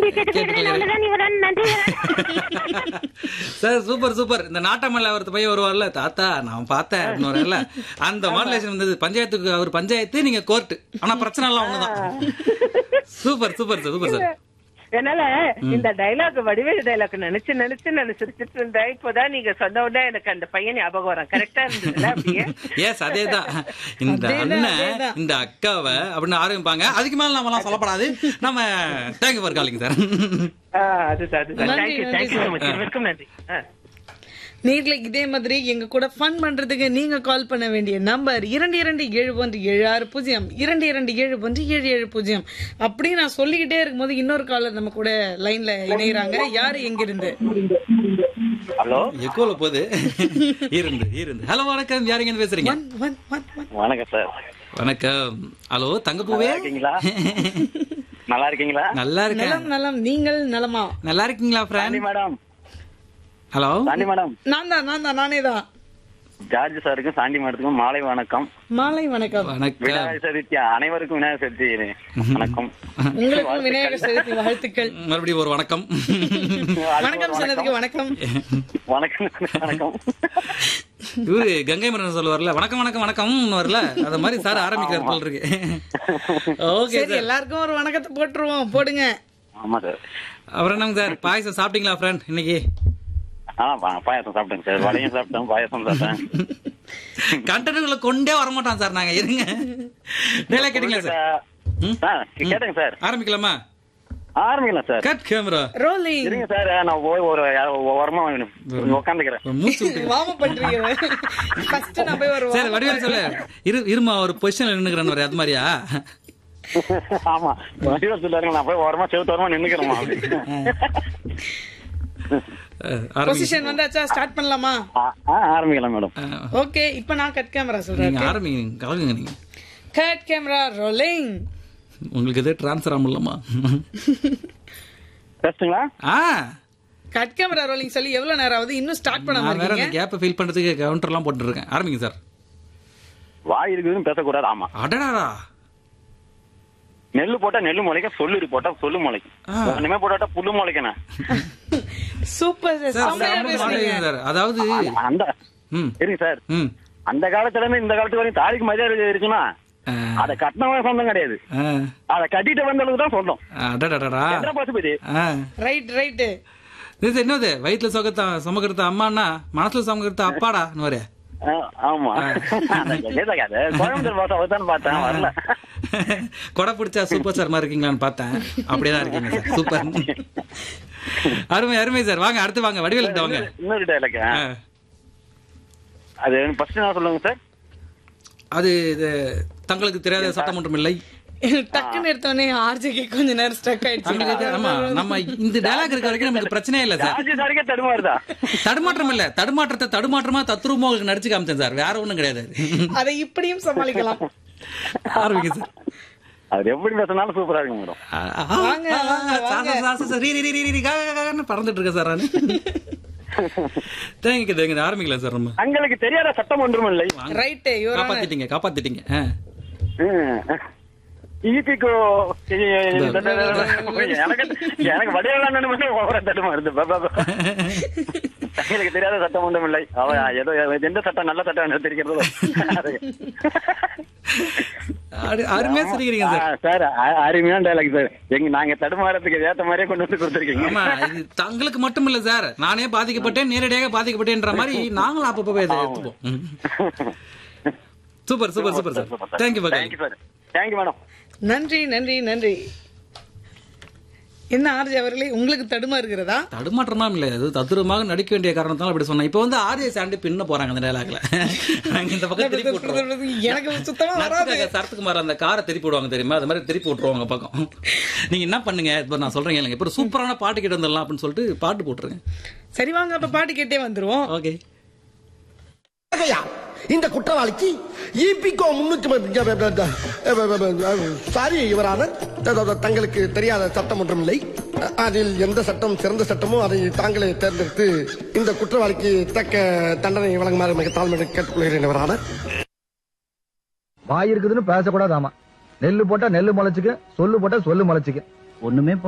கேட்டு கேட்டுக்கொள்கிறேன். ஒண்ணுதான் இவரான் நன்றி இவரான். சார் சூப்பர் சூப்பர் இந்த நாட்டமல்ல அவர் பையன் வருவார்ல தாத்தா நான் பார்த்தேன் அப்படின்னு வருவார்ல அந்த மாடுலேஷன் வந்தது பஞ்சாயத்துக்கு அவர் பஞ்சாயத்து நீங்க கோர்ட் ஆனா பிரச்சனை எல்லாம் ஒண்ணுதான் super super sir super sir என்னால இந்த டைலாக் வடிவேலு டைலாக் நினைச்சு நினைச்சு நான் சிரிச்சிட்டு இருந்தேன் இப்போதான் நீங்க சொன்ன உடனே எனக்கு அந்த பையன் ஞாபகம் வரும் கரெக்டா இருந்ததுல அப்படியே எஸ் அதேதான் இந்த அதேதான், அண்ணன் அதேதான். இந்த அக்காவை அப்படின்னு ஆரம்பிப்பாங்க அதுக்கு மேல நம்மலாம் சொல்லப்படாது நம்ம தேங்க்யூ ஃபார் காலிங் சார் ஆ, அதுதான் அதுதான் நன்றி, தேங்க்யூ நன்றி தேங்க்யூ சார். மச் இருவருக்கும் நன்றி ஆ. நேர்ல இதே மாதிரி எங்க கூட ஃபன் பண்றதுக்கு நீங்க கால் பண்ண வேண்டிய நம்பர் இரண்டு இரண்டு ஏழு ஒன்று ஏழு ஆறு பூஜ்ஜியம் இரண்டு இரண்டு ஏழு ஒன்று ஏழு ஏழு பூஜ்ஜியம் அப்படி நான் சொல்லிக்கிட்டே இருக்கும்போது இன்னொரு காலர் நம்ம கூட லைன்ல இணையறாங்க யாரு எங்கிருந்து ஹலோ எக்கோல போகுது இருந்து இருந்து ஹலோ வணக்கம் யாருங்க இருந்து பேசுறீங்க ஒன் ஒன் ஒன் ஒன் வணக்கம் சார் வணக்கம் ஹலோ தங்கப்பூவே நல்லா இருக்கீங்களா நல்லா இருக்கீங்களா நல்லா இருக்கேன் நலம் நலம் நீங்கள் நலமா நல்லா இருக்கீங்களா Sandy friend madam hello Sandy madam நான் தான் நான் தான் நானே தான் ஜார்ஜ் சாருக்கும் சாண்டி மேடத்துக்கும் மாலை வணக்கம் மாலை வணக்கம் வணக்கம் விநாயகர் சதுர்த்தி அனைவருக்கும் விநாயகர் சதுர்த்தி வணக்கம் உங்களுக்கும் விநாயகர் சதுர்த்தி வாழ்த்துக்கள் மறுபடியும் ஒரு வணக்கம் வணக்கம் சொன்னதுக்கு வணக்கம் வணக்கம் வணக்கம் இவரு கங்கை மரன் சொல்லுவார்ல வணக்கம் வணக்கம் வணக்கம் வரல அத மாதிரி சார் ஆரம்பிக்கிறார் போல் இருக்கு ஓகே சரி சார் எல்லாருக்கும் ஒரு வணக்கத்தை போட்டுருவோம் போடுங்க ஆமா சார் அப்புறம் என்னங்க சார் பாயசம் சாப்பிட்டீங்களா ஃப்ரெண்ட் இன்னைக்கு ஆ பா- பாயாசம் சாப்பிட்டேங்க சார் வடையும் சாப்பிட்டேன் பாயாசம் சாப்பிட்டேன் கண்டென்ட்களை கொண்டே வரமாட்டான் சார் நாங்க இருங்க வேலை கேட்டீங்களா சார் ம்? ஆ, கேட்டேங்க சார் ஆரம்பிக்கலாமா ஆரம்பிக்கலாம் சார் கட் கேமரா ரோலிங் இருங்க சார் நான் போய் ஒரு ஓரமா உட்காந்துக்கிறேன் மூச்சு விட்டு வாம பண்றீங்க ஃபர்ஸ்ட் நான் போய் ஒரு சரி வடிவேல் சொல்ல இரு இருமா ஒரு பொசிஷன்ல நின்னுக்கிறேன் வர அது மாதிரியா ஆமா வடிவல் சொல்லாருங்க நான் போய் ஓரமா செவத்து ஓரமா நின்னுக்கிறேமா அப்படி அஹ், ஆரம்பிங்க. பொசிஷன் வந்தாச்சா ஸ்டார்ட் பண்ணலாமா ஆ, ஆ, ஆரம்பிக்கலாம் மேடம் அஹ், ஓகே இப்போ நான் கட் கேமரா சொல்றேன் நீங்க ஆரம்பிங்க கலங்குங்க நீங்க கட் கேமரா ரோலிங் உங்களுக்கு எது டிரான்ஸ்ஃபர் ஆகலாமா பேசுங்களா ஆ கட் கேமரா ரோலிங் சொல்லி எவ்வளவு நேரம் ஆகுது இன்னும் ஸ்டார்ட் பண்ண நான் வேற அந்த மாட்டீங்க கேப்பை ஃபில் பண்றதுக்கு கவுண்டர் எல்லாம் போட்டு இருக்கேன் ஆரம்பிங்க சார் வாய் இருக்குதுன்னு பேசக்கூடாது ஆமா அடடாடா நெல்லு போட்டா நெல்லு முளைக்கும் சொல்லுரி போட்டா சொல்லு முளைக்கும் ஆ. ஒண்ணுமே போட்டாட்டா புல்லு முளைக்கணும் சூப்பர் சார் செம்மையா செம்ம பேசுறீங்க மாடலிங் சார் அதாவது அந்த ம் இருங்க சார் ம் அந்த காலத்துல இருந்து இந்த காலத்து வரையும் தாலிக்கு மரியாதை இருக்குன்னா ஆ, அதை கட்டினவன் சொந்தம் கிடையாது ஆ, அதை கட்டிட்டு வந்தவங்களுக்கு தான் சொந்தம் அடடடடா எந்த பசுபதி ஆ ரைட் ரைட் இது என்னது வயிற்றுல சுகத்த சுமக்கிறத அம்மானா மனசுல சுமக்கிறத அப்பாடா நோரே ஆ, ஆமா அந்த கதை கதை. கோயம்புத்தூர் பாசம் அவதான் பார்த்தேன் வரல கொடை பிடிச்சா சூப்பர் ஸ்டார் மாதிரி இருக்கீங்களான்னு பார்த்தேன் அப்படியே தான் இருக்கீங்க சார் சூப்பர் அருமை அருமை சார் வாங்க அடுத்து வாங்க வடிவேல் கிட்ட வாங்க இன்னொரு டைலாக் ஆ. அது ஃபர்ஸ்ட் நான் சொல்லுங்க சார் அது இது தங்களுக்கு தெரியாத சட்டம் ஒன்றும் இல்லை டக்குன்னு எடுத்தோடனே ஆர்ஜிக்கு கொஞ்ச நேரம் ஸ்டக் தங்களுக்கு தெ- ஆமா ஆயிடுச்சு நம்ம இந்த டயலாக் இருக்க வரைக்கும் நமக்கு பிரச்சனையே இல்லை சார் ராஜி சாரிக்கே தடுமாறுதா தடுமாற்றம் இல்ல தடுமாற்றத்தை தடுமாற்றமா தத்ரூபமா உங்களுக்கு நடிச்சு காமிச்சேன் சார் வேற ஒண்ணும் கிடையாது அதை இப்படியும் சமாளிக்கலாம் ஆரம்பிங்க சார் அது எப்படி பேசினாலும் சூப்பரா இருக்கும் மேடம் வாங்க, வாங்க, வாங்க. பறந்துட்டு இருக்கேன் சார் நான் தேங்க்யூ தேங்க்யூ ஆரம்பிக்கலாம் சார் நம்ம தங்களுக்கு தெரியாத சட்டம் ஒன்றும் இல்லை ரைட் யுவர் காப்பாத்திட்டீங்க காப்பாத்திட்டீங்க ஆ. ஈபிக்கோ எனக்கு எனக்கு வடிவெல்லாம் மட்டும் ஓவரா தடுமாறுது பா, பா, பா. தங்களுக்கு தெரியாத சட்டம் ஒன்றும் இல்லை அவ ஏதோ எந்த சட்டம் நல்ல சட்டம் என்று தெரிகிறதோ அது. அரு- அருமையா சிரிக்கிறீங்க ஆ, சார் சார் அ- அருமையான டைலாக் சார் எங்க நாங்க தடுமாறதுக்கு ஏத்த மாதிரியே கொண்டு வந்து கொடுத்துருக்கீங்க ஆமா இது தங்களுக்கு மட்டும் இல்ல சார் நானே பாதிக்கப்பட்டேன் நேரடியாக பாதிக்கப்பட்டேன்ற மாதிரி நாங்களும் அப்பப்போ இதை எடுத்துப்போம் ம். Super super super sir thank you பகல் தேங்க்யூ சார் தேங்க்யூ மேடம் நன்றி நன்றி நன்றி என்ன ஆர்ஜி அவர்களே உங்களுக்கு தடுமா இருக்கிறதா தடுமாற்றமா இல்ல அது தத்துரமாக நடிக்க வேண்டிய காரணத்தால அப்படி சொன்னேன் இப்போ வந்து ஆர்ஜே சாண்டி பின்ன போறாங்க அந்த டயலாக்ல நாங்க இந்த பக்கம் திருப்பி விட்டுருவோம் எனக்கு சுத்தமா வராது நட்புக்காக சரத்துக்குமார் அந்த காரை திருப்பி விடுவாங்க தெரியுமா அது மாதிரி திருப்பி விட்டுருவாங்க பக்கம் நீங்க என்ன பண்ணுங்க இப்போ நான் சொல்றேன் இல்லைங்க இப்போ ஒரு சூப்பரான பாட்டு கேட்டு வந்துடலாம் அப்படின்னு சொல்லிட்டு பாட்டு போட்டுருங்க சரி வாங்க அப்ப பாட்டு கேட்டே வந்துருவோம் ஓகே ஐயா, இந்த குற்றவாளிக்கு இபிகோ முன்னூத்தி சாரி யுவரான தங்களுக்கு தெரியாத சட்டம் ஒன்றும் இல்லை அதில் எந்த சட்டம் சிறந்த சட்டமோ அதை தாங்களே தேர்ந்தெடுத்து இந்த குற்றவாளிக்கு தக்க தண்டனை வழங்குமாறு மிக தாழ்மையை கேட்டுக்கொள்கிறேன் யுவரான வாய் இருக்குதுன்னு பேசக்கூடாது ஆமா நெல்லு போட்டா நெல்லு முளைச்சுக்க சொல்லு போட்டா சொல்லு முளைச்சுக்க ஒண்ணுமே